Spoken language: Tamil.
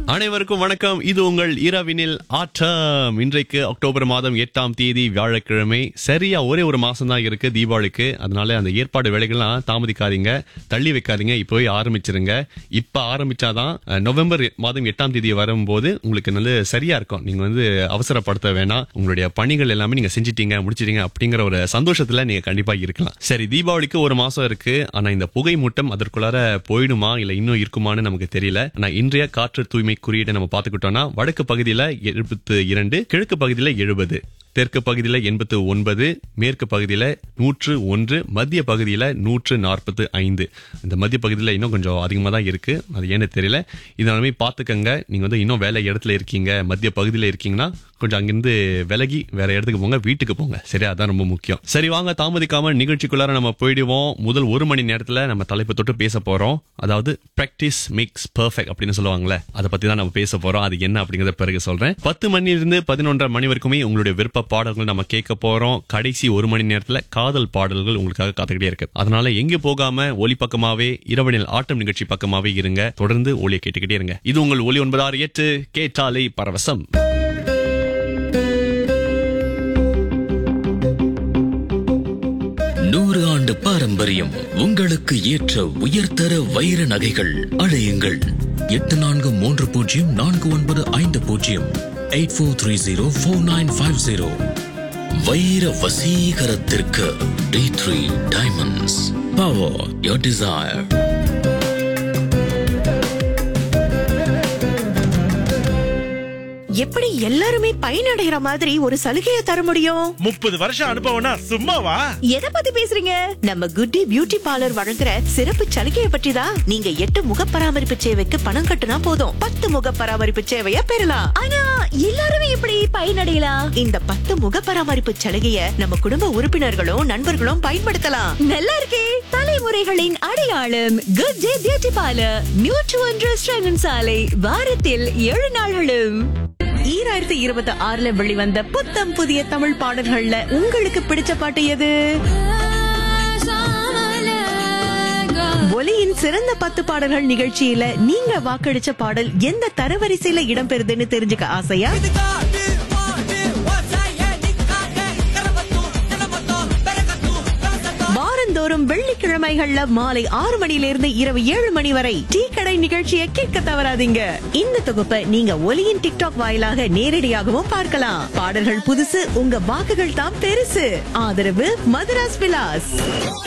அனைவருக்கும் வணக்கம் இது உங்கள் இரவினில் ஆட்டம் இன்றைக்கு அக்டோபர் மாதம் எட்டாம் தேதி வியாழக்கிழமை சரியா ஒரே ஒரு மாசம் தான் இருக்கு தீபாவளிக்கு அதனால அந்த ஏற்பாடு வேலைகள்லாம் தாமதிக்காதீங்க தள்ளி வைக்காதீங்க இப்போவே ஆரம்பிச்சிருங்க இப்ப ஆரம்பிச்சாதான் அஹ், நவம்பர் மாதம் எட்டாம் தேதி வரும்போது உங்களுக்கு நல்ல சரியா இருக்கும் நீங்க வந்து அவசரப்படுத்த வேணாம் உங்களுடைய பணிகள் எல்லாமே நீங்க செஞ்சிட்டீங்க முடிச்சிட்டீங்க அப்படிங்கிற ஒரு சந்தோஷத்துல நீங்க கண்டிப்பா இருக்கலாம் சரி தீபாவளிக்கு ஒரு மாசம் இருக்கு ஆனா இந்த புகை மூட்டம் அதற்குள்ளார போயிடுமா இல்ல இன்னும் இருக்குமான்னு நமக்கு தெரியல ஆனா இன்றைய காற்று தூய்மை குறியீடை நம்ம பாத்துக்கிட்டோம்னா வடக்கு பகுதியில எழுபத்து இரண்டு கிழக்கு பகுதியில எழுபது தெற்கு பகுதியில எண்பத்து ஒன்பது மேற்கு பகுதியில நூற்று ஒன்று மத்திய பகுதியில நூற்று நாற்பத்து ஐந்து இந்த மத்திய பகுதியில இன்னும் கொஞ்சம் அதிகமா தான் இருக்கு அது ஏன்னு தெரியல இதனாலுமே பாத்துக்கங்க நீங்க வந்து இன்னும் வேலை இடத்துல இருக்கீங்க மத்திய பகுதியில இருக்கீங்கன்னா கொஞ்சம் அங்கிருந்து விலகி வேற இடத்துக்கு போங்க வீட்டுக்கு போங்க சரி அதான் ரொம்ப முக்கியம் சரி வாங்க தாமதிக்காம நிகழ்ச்சிக்குள்ளார நம்ம போயிடுவோம் முதல் ஒரு மணி நேரத்துல நம்ம தலைப்பு தொட்டு பேச போறோம் அதாவது பிராக்டிஸ் மேக்ஸ் பெர்ஃபெக்ட் அப்படின்னு சொல்லுவாங்கல்ல அதை பத்தி தான் நம்ம பேச போறோம் அது என்ன அப்படிங்கறத பிறகு சொல்றேன் பத்து மணிலிருந்து பதினொன்றரை மணி வரைக்குமே உங்களுடைய விருப்ப பாடல்கள் நம்ம கேட்க போறோம் கடைசி ஒரு மணி நேரத்துல காதல் பாடல்கள் உங்களுக்காக காத்துக்கிட்டே இருக்கு அதனால எங்க போகாம ஒலி பக்கமாவே இரவனில் ஆட்டம் நிகழ்ச்சி பக்கமாவே இருங்க தொடர்ந்து ஒலியை கேட்டுக்கிட்டே இருங்க இது உங்கள் ஒலி ஒன்பதாறு எட்டு கேட்டாலை பரவசம் நூறு ஆண்டு பாரம்பரியம் உங்களுக்கு ஏற்ற உயர்தர வைர நகைகள் அழையுங்கள் எட்டு நான்கு மூன்று பூஜ்ஜியம் நான்கு ஒன்பது ஐந்து பூஜ்ஜியம் eight four three zero four nine five zero வைர வசீகரத்திற்கு T three diamonds power your desire எப்படி எல்லாருமே பயனடைகிற மாதிரி ஒரு சலுகையை தர முடியும் முப்பது வருஷம் அனுபவம்னா சும்மாவா எதை பத்தி பேசுறீங்க நம்ம குட்டி பியூட்டி பார்லர் வழங்குற சிறப்பு சலுகையை பற்றி தான் நீங்க எட்டு முக பராமரிப்பு சேவைக்கு பணம் கட்டுனா போதும் பத்து முக பராமரிப்பு சேவைய பெறலாம் ஆனா எல்லாருமே எப்படி பயனடையலாம் இந்த பத்து முக பராமரிப்பு சலுகைய நம்ம குடும்ப உறுப்பினர்களும் நண்பர்களும் பயன்படுத்தலாம் நல்லா இருக்கே தலைமுறைகளின் அடையாளம் குட் டே பியூட்டி பார்லர் நியூட்ரு ஒன்று சாலை வாரத்தில் ஏழு நாள்களும் ஈராயிரத்தி இருபத்தி ஆறுல வெளிவந்த புத்தம் புதிய தமிழ் பாடல்கள்ல உங்களுக்கு பிடிச்ச பாட்டு எது ஒலியின் சிறந்த பத்து பாடல்கள் நிகழ்ச்சியில நீங்க வாக்களிச்ச பாடல் எந்த தரவரிசையில இடம்பெறுதுன்னு தெரிஞ்சுக்க ஆசையா வாரந்தோறும் வெள்ளிக்கிழமைகள்ல மாலை ஆறு மணியிலிருந்து இரவு ஏழு மணி வரை டீ கடை நிகழ்ச்சியை கேட்க தவறாதீங்க இந்த தொகுப்பை நீங்க ஒலியின் டிக்டாக் வாயிலாக நேரடியாகவும் பார்க்கலாம் பாடல்கள் புதுசு உங்க வாக்குகள் தான் பெருசு ஆதரவு மதுராஸ் விலாஸ்